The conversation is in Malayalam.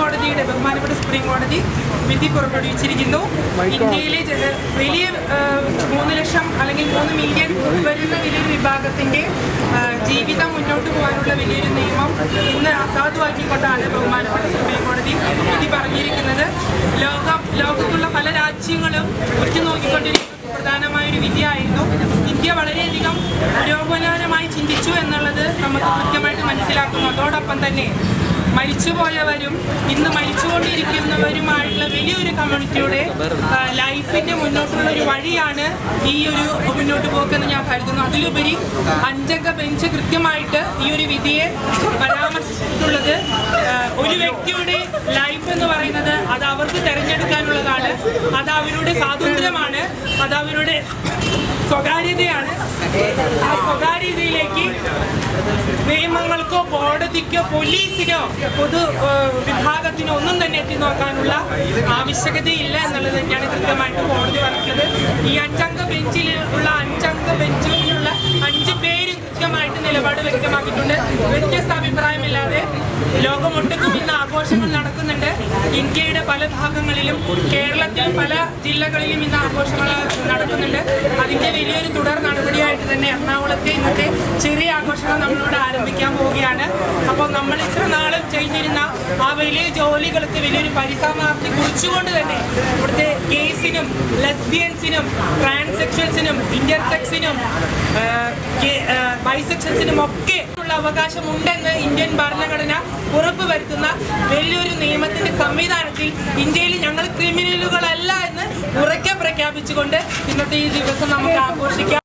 കോടതിയുടെ ബഹുമാനപ്പെട്ട സുപ്രീം കോടതി വിധി പുറപ്പെടുവിച്ചിരിക്കുന്നു ഇന്ത്യയിലെ ജന- വലിയ ആ, മൂന്ന് ലക്ഷം അല്ലെങ്കിൽ മൂന്ന് മില്യൺ വരുന്ന വലിയൊരു വിഭാഗത്തിന്റെ ആ, ജീവിതം മുന്നോട്ട് പോകാനുള്ള വലിയൊരു നിയമം ഇന്ന് അസാധുവാക്കിക്കൊണ്ടാണ് ബഹുമാനപ്പെട്ട സുപ്രീം കോടതി വിധി പറഞ്ഞിരിക്കുന്നത് ലോകം ലോകത്തുള്ള പല രാജ്യങ്ങളും ഉറ്റുനോക്കിക്കൊണ്ടിരിക്കുന്ന പ്രധാനമായ ഒരു വിധിയായിരുന്നു ഇന്ത്യ വളരെയധികം പുരോഗമനപരമായി ചിന്തിച്ചു എന്നുള്ളത് നമുക്ക് കൃത്യമായിട്ട് മനസ്സിലാക്കുന്നു അതോടൊപ്പം തന്നെ മരിച്ചുപോയവരും ഇന്ന് മരിച്ചുകൊണ്ടിരിക്കുന്നവരുമായിട്ടുള്ള വലിയൊരു കമ്മ്യൂണിറ്റിയുടെ ആ, ലൈഫിന്റെ മുന്നോട്ടുള്ള ഒരു വഴിയാണ് ഈ ഒരു മുന്നോട്ട് പോക്കെന്ന് ഞാൻ കരുതുന്നു അതിലുപരി അഞ്ചംഗ ബെഞ്ച് കൃത്യമായിട്ട് ഈ ഒരു വിധിയെ പരാമർശിച്ചിട്ടുള്ളത് ആ, ഒരു വ്യക്തിയുടെ ലൈഫ് എന്ന് പറയുന്നത് അത് അവർക്ക് തിരഞ്ഞെടുക്കാനുള്ളതാണ് അത് അവരുടെ സ്വാതന്ത്ര്യമാണ് അത് അവരുടെ സ്വകാര്യതയാണ് ആ സ്വകാര്യതയിലേക്ക് നിയമങ്ങൾക്കോ കോടതിക്കോ പോലീസിനോ പൊതു ഏഹ്, വിഭാഗത്തിനോ ഒന്നും തന്നെ എത്തി നോക്കാനുള്ള ആവശ്യകതയില്ല എന്നുള്ളത് തന്നെയാണ് കൃത്യമായിട്ട് കോടതി പറഞ്ഞിട്ടുള്ളത് ഈ അഞ്ചംഗ ബെഞ്ചിൽ ഉള്ള അഞ്ചംഗ ബെഞ്ചിലുള്ള അഞ്ച് പേര് കൃത്യമായിട്ട് നിലപാട് വ്യക്തമാക്കിയിട്ടുണ്ട് വ്യത്യസ്ത അഭിപ്രായമില്ലാതെ ലോകമൊട്ടുക്കും ഇന്ന് ആഘോഷങ്ങൾ നടക്കുന്നുണ്ട് ഇന്ത്യയുടെ പല ഭാഗങ്ങളിലും കേരളത്തിലും പല ജില്ലകളിലും ഇന്ന് ആഘോഷങ്ങൾ നടക്കുന്നുണ്ട് അതിന്റെ വലിയൊരു തുടർ നടപടിയായിട്ട് തന്നെ എറണാകുളത്തെ ഇന്നത്തെ ചെറിയ ആഘോഷങ്ങൾ നമ്മളിവിടെ ആരംഭിക്കാൻ പോവുകയാണ് അപ്പോൾ നമ്മൾ ഇത്ര നാളും ചെയ്തിരുന്ന ആ വലിയ ജോലികൾക്ക് വലിയൊരു പരിസമാപ്തി കുറിച്ചുകൊണ്ട് തന്നെ ഇവിടുത്തെ ഗേസിനും ലെസ്ബിയൻസിനും ട്രാൻസെക്ഷൻസിനും ഇന്റർസെക്സിനും ബൈസെക്ഷൻസിനും ഒക്കെ ഉള്ള അവകാശമുണ്ടെന്ന് ഇന്ത്യൻ ഭരണഘടന ഉറപ്പുവരുത്തുന്ന വലിയൊരു നിയമത്തിന്റെ സംവിധാനത്തിൽ ഇന്ത്യയിൽ ഞങ്ങൾ ക്രിമിനലുകളല്ല എന്ന് ഉറക്കെ പ്രഖ്യാപിച്ചുകൊണ്ട് ഇന്നത്തെ ഈ ദിവസം നമുക്ക് ആഘോഷിക്കാം